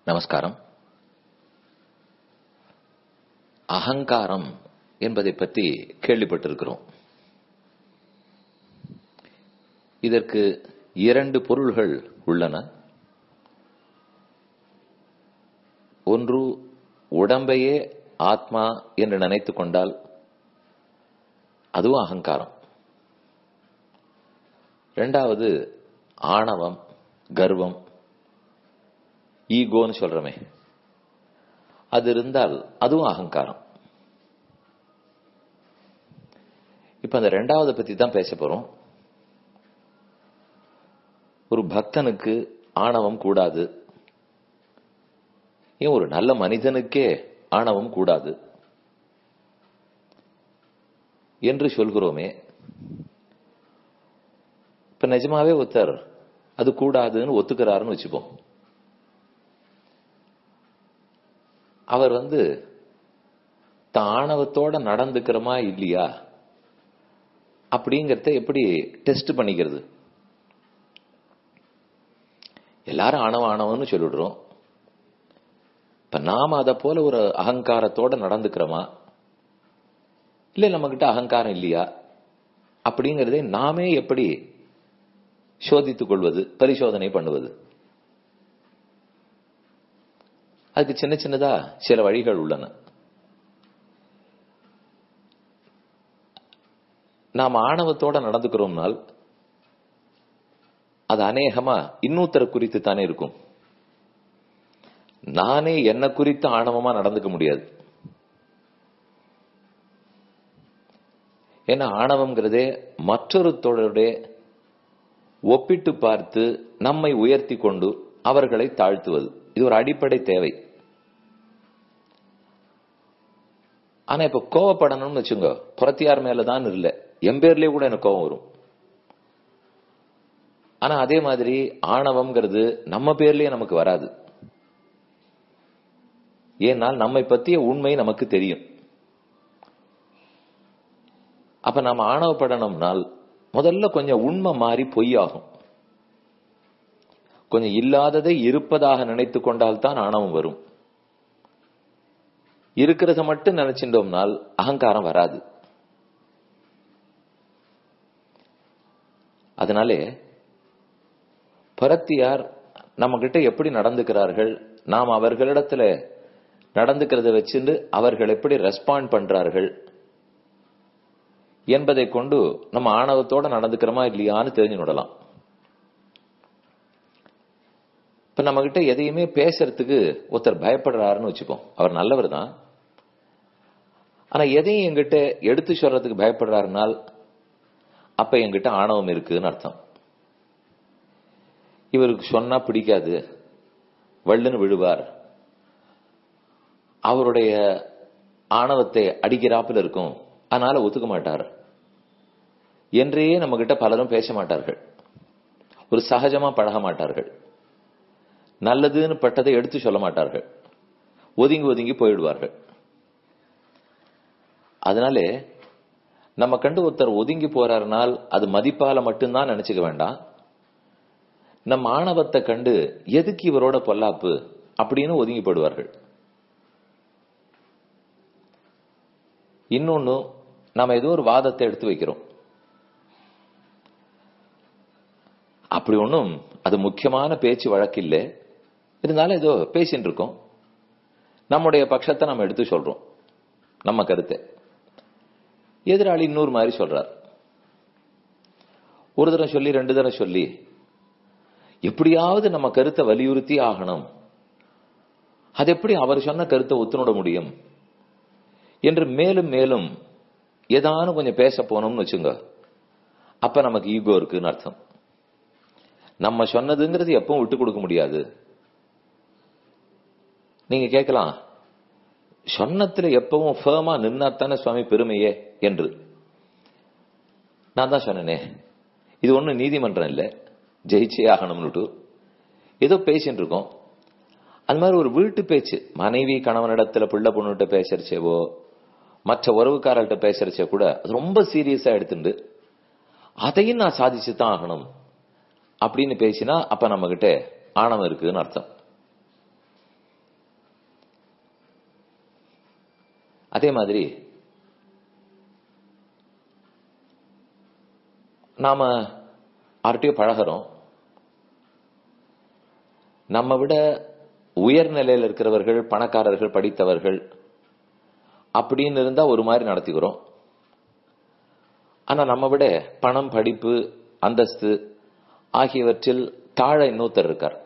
நமஸ்காரம் அகங்காரம் என்பதை பற்றி கேள்விப்பட்டிருக்கிறோம் இதற்கு இரண்டு பொருள்கள் உள்ளன ஒன்று உடம்பையே ஆத்மா என்று நினைத்துக் கொண்டால் அதுவும் அகங்காரம் ரெண்டாவது ஆணவம் கர்வம் ஈகோன்னு சொல்றமே அது இருந்தால் அதுவும் அகங்காரம் இப்ப அந்த ரெண்டாவது பத்தி தான் பேச போறோம் ஒரு பக்தனுக்கு ஆணவம் கூடாது ஏன் ஒரு நல்ல மனிதனுக்கே ஆணவம் கூடாது என்று சொல்கிறோமே இப்ப நிஜமாவே ஒருத்தர் அது கூடாதுன்னு ஒத்துக்கிறாருன்னு வச்சுப்போம் அவர் வந்து ஆணவத்தோட நடந்துக்கிறோமா இல்லையா அப்படிங்கறத எப்படி டெஸ்ட் பண்ணிக்கிறது எல்லாரும் ஆணவம் ஆணவம்னு சொல்லிடுறோம் இப்ப நாம அதை போல ஒரு அகங்காரத்தோட நடந்துக்கிறோமா இல்ல நம்ம கிட்ட அகங்காரம் இல்லையா அப்படிங்கறதை நாமே எப்படி சோதித்துக் கொள்வது பரிசோதனை பண்ணுவது அதுக்கு சின்ன சின்னதா சில வழிகள் உள்ளன நாம் ஆணவத்தோட நடந்துக்கிறோம்னால் அது அநேகமா இன்னொருத்தரை குறித்து தானே இருக்கும் நானே என்ன குறித்து ஆணவமா நடந்துக்க முடியாது ஏன்னா ஆணவம்ங்கிறதே மற்றொருத்தோடைய ஒப்பிட்டு பார்த்து நம்மை உயர்த்தி கொண்டு அவர்களை தாழ்த்துவது இது ஒரு அடிப்படை தேவை ஆனா இப்ப கோவப்படணும்னு வச்சுங்க புறத்தியார் மேலதான் இல்ல என் பேர்லயே கூட எனக்கு கோவம் வரும் ஆனா அதே மாதிரி ஆணவம்ங்கிறது நம்ம பேர்லயே நமக்கு வராது ஏனால் நம்மை பத்திய உண்மை நமக்கு தெரியும் அப்ப நம்ம ஆணவப்படணும்னால் முதல்ல கொஞ்சம் உண்மை மாறி பொய்யாகும் கொஞ்சம் இல்லாததை இருப்பதாக நினைத்து கொண்டால் தான் ஆணவம் வரும் இருக்கிறத மட்டும் நினைச்சிட்டோம்னால் அகங்காரம் வராது அதனாலே பரத்தியார் நம்ம கிட்ட எப்படி நடந்துக்கிறார்கள் நாம் அவர்களிடத்துல நடந்துக்கிறத வச்சுட்டு அவர்கள் எப்படி ரெஸ்பாண்ட் பண்றார்கள் என்பதை கொண்டு நம்ம ஆணவத்தோட நடந்துக்கிறோமா இல்லையான்னு தெரிஞ்சு விடலாம் இப்ப நம்ம கிட்ட எதையுமே பேசுறதுக்கு ஒருத்தர் பயப்படுறாருன்னு வச்சுப்போம் அவர் நல்லவர் தான் ஆனா எதையும் எங்கிட்ட எடுத்து சொல்றதுக்கு பயப்படுறாருனால் அப்ப எங்கிட்ட ஆணவம் இருக்குன்னு அர்த்தம் இவருக்கு சொன்னா பிடிக்காது வள்ளுன்னு விழுவார் அவருடைய ஆணவத்தை அடிக்கிறாப்புல இருக்கும் அதனால ஒத்துக்க மாட்டார் என்றே நம்ம கிட்ட பலரும் பேச மாட்டார்கள் ஒரு சகஜமா பழக மாட்டார்கள் நல்லதுன்னு பட்டதை எடுத்து சொல்ல மாட்டார்கள் ஒதுங்கி ஒதுங்கி போயிடுவார்கள் அதனாலே நம்ம கண்டு ஒருத்தர் ஒதுங்கி போறாருனால் அது மதிப்பால மட்டும்தான் நினைச்சுக்க வேண்டாம் நம் ஆணவத்தை கண்டு எதுக்கு இவரோட பொல்லாப்பு அப்படின்னு ஒதுங்கி போடுவார்கள் இன்னொன்னு நாம ஏதோ ஒரு வாதத்தை எடுத்து வைக்கிறோம் அப்படி ஒன்றும் அது முக்கியமான பேச்சு வழக்கு இல்லை இருந்தாலும் ஏதோ பேசின்னு இருக்கோம் நம்முடைய பட்சத்தை நம்ம எடுத்து சொல்றோம் நம்ம கருத்தை எதிராளி இன்னொரு மாதிரி சொல்றார் ஒரு தடவை சொல்லி ரெண்டு தடவை சொல்லி எப்படியாவது நம்ம கருத்தை வலியுறுத்தி ஆகணும் அது எப்படி அவர் சொன்ன கருத்தை ஒத்துணுட முடியும் என்று மேலும் மேலும் ஏதானும் கொஞ்சம் பேச போனோம்னு வச்சுங்க அப்ப நமக்கு ஈகோ இருக்குன்னு அர்த்தம் நம்ம சொன்னதுங்கிறது எப்பவும் விட்டு கொடுக்க முடியாது நீங்க கேட்கலாம் சொன்னத்துல எப்பவும் ஃபேமா நின்னாத்தானே சுவாமி பெருமையே என்று நான் தான் சொன்னேனே இது ஒன்றும் நீதிமன்றம் இல்லை ஜெயிச்சே ஆகணும்னுட்டு ஏதோ பேசிட்டு இருக்கோம் அது மாதிரி ஒரு வீட்டு பேச்சு மனைவி கணவனிடத்துல பிள்ளை பொண்ணுகிட்ட பேசுறச்சேவோ மற்ற உறவுக்காரர்கிட்ட பேசுறச்சே கூட அது ரொம்ப சீரியஸா எடுத்துட்டு அதையும் நான் சாதிச்சு தான் ஆகணும் அப்படின்னு பேசினா அப்ப நம்ம கிட்ட ஆணவம் இருக்குன்னு அர்த்தம் அதே மாதிரி நாம யார்கிட்டயோ பழகிறோம் நம்ம விட உயர்நிலையில் இருக்கிறவர்கள் பணக்காரர்கள் படித்தவர்கள் அப்படின்னு இருந்தா ஒரு மாதிரி நடத்திக்கிறோம் ஆனா நம்ம விட பணம் படிப்பு அந்தஸ்து ஆகியவற்றில் தாழ இன்னொருத்தர் இருக்கார்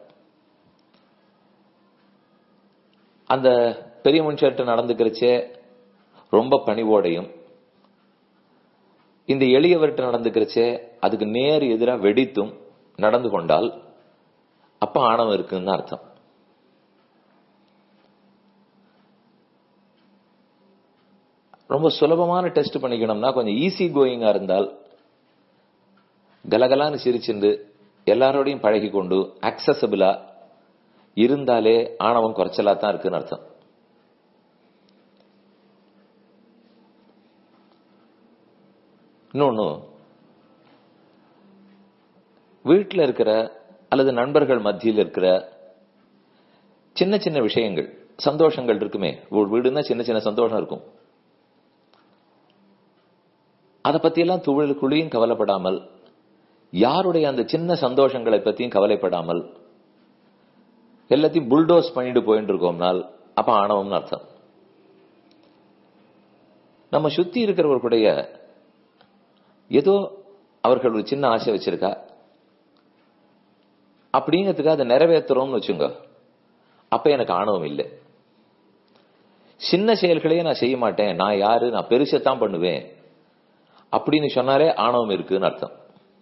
அந்த பெரிய மனுஷர்கிட்ட நடந்துக்கிறச்சே ரொம்ப பணிவோடையும் இந்த எளியவர்கிட்ட நடந்துக்கிறச்சே அதுக்கு நேர் எதிராக வெடித்தும் நடந்து கொண்டால் அப்ப ஆணவம் இருக்குன்னு அர்த்தம் ரொம்ப சுலபமான டெஸ்ட் பண்ணிக்கணும்னா கொஞ்சம் ஈஸி கோயிங்கா இருந்தால் கலகலான்னு சிரிச்சுண்டு எல்லாரோடையும் பழகி கொண்டு அக்சசபிளா இருந்தாலே ஆணவம் குறைச்சலா தான் இருக்குன்னு அர்த்தம் இன்னொன்னு வீட்டில் இருக்கிற அல்லது நண்பர்கள் மத்தியில் இருக்கிற சின்ன சின்ன விஷயங்கள் சந்தோஷங்கள் இருக்குமே ஒரு வீடுன்னா சின்ன சின்ன சந்தோஷம் இருக்கும் அதை பத்தியெல்லாம் துவளுக்குள்ளேயும் கவலைப்படாமல் யாருடைய அந்த சின்ன சந்தோஷங்களை பத்தியும் கவலைப்படாமல் எல்லாத்தையும் புல்டோஸ் பண்ணிட்டு போயிட்டு இருக்கோம்னால் அப்ப ஆணவம்னு அர்த்தம் நம்ம சுத்தி இருக்கிறவர்களுடைய ஏதோ அவர்கள் ஒரு சின்ன ஆசை வச்சிருக்கா அப்படிங்கிறதுக்கு அதை நிறைவேற்றுறோம்னு வச்சுங்க அப்ப எனக்கு ஆணவம் இல்லை சின்ன செயல்களையே நான் செய்ய மாட்டேன் நான் யாரு நான் பெருசத்தான் பண்ணுவேன் அப்படின்னு சொன்னாலே ஆணவம் இருக்குன்னு அர்த்தம்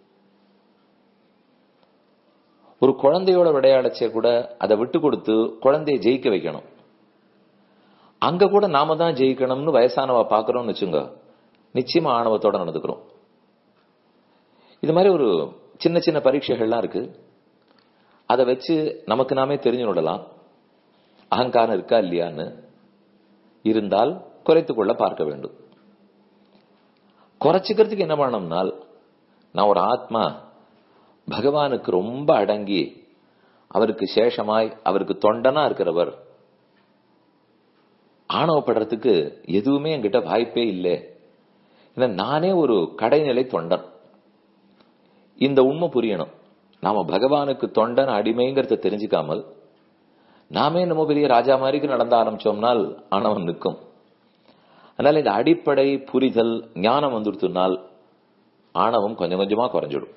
ஒரு குழந்தையோட விளையாடச்சே கூட அதை விட்டு கொடுத்து குழந்தைய ஜெயிக்க வைக்கணும் அங்க கூட நாம தான் ஜெயிக்கணும்னு வயசானவ பாக்குறோம்னு வச்சுங்க நிச்சயமா ஆணவத்தோட நடந்துக்கிறோம் இது மாதிரி ஒரு சின்ன சின்ன பரீட்சைகள்லாம் இருக்கு அதை வச்சு நமக்கு நாமே தெரிஞ்சு விடலாம் அகங்காரம் இருக்கா இல்லையான்னு இருந்தால் குறைத்துக் கொள்ள பார்க்க வேண்டும் குறைச்சிக்கிறதுக்கு என்ன பண்ணணும்னால் நான் ஒரு ஆத்மா பகவானுக்கு ரொம்ப அடங்கி அவருக்கு சேஷமாய் அவருக்கு தொண்டனா இருக்கிறவர் ஆணவப்படுறதுக்கு எதுவுமே என்கிட்ட வாய்ப்பே இல்லை ஏன்னா நானே ஒரு கடைநிலை தொண்டன் இந்த உண்மை புரியணும் நாம பகவானுக்கு தொண்டன் அடிமைங்கிறத தெரிஞ்சுக்காமல் நாமே நம்ம பெரிய ராஜா மாதிரிக்கு நடந்த ஆரம்பிச்சோம்னால் ஆணவம் நிற்கும் அதனால இந்த அடிப்படை புரிதல் ஞானம் வந்துடுத்துனால் ஆணவம் கொஞ்சம் கொஞ்சமா குறைஞ்சிடும்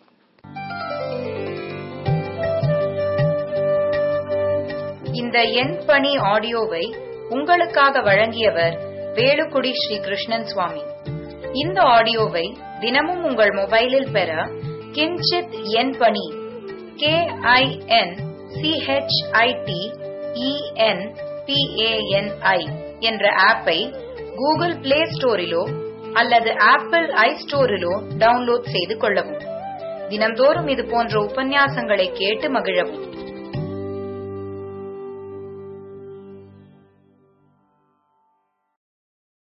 இந்த எண் பணி ஆடியோவை உங்களுக்காக வழங்கியவர் வேலுக்குடி ஸ்ரீ கிருஷ்ணன் சுவாமி இந்த ஆடியோவை தினமும் உங்கள் மொபைலில் பெற கிஞ்சித் எண் பணி கே ஐ என் சிஹெச்ஐடி இஎன் பிஏஎன்ஐ என்ற ஆப்பை கூகுள் பிளே ஸ்டோரிலோ அல்லது ஆப்பிள் ஐ ஸ்டோரிலோ டவுன்லோட் செய்து கொள்ளவும் தினம்தோறும் இது போன்ற உபன்யாசங்களை கேட்டு மகிழவும்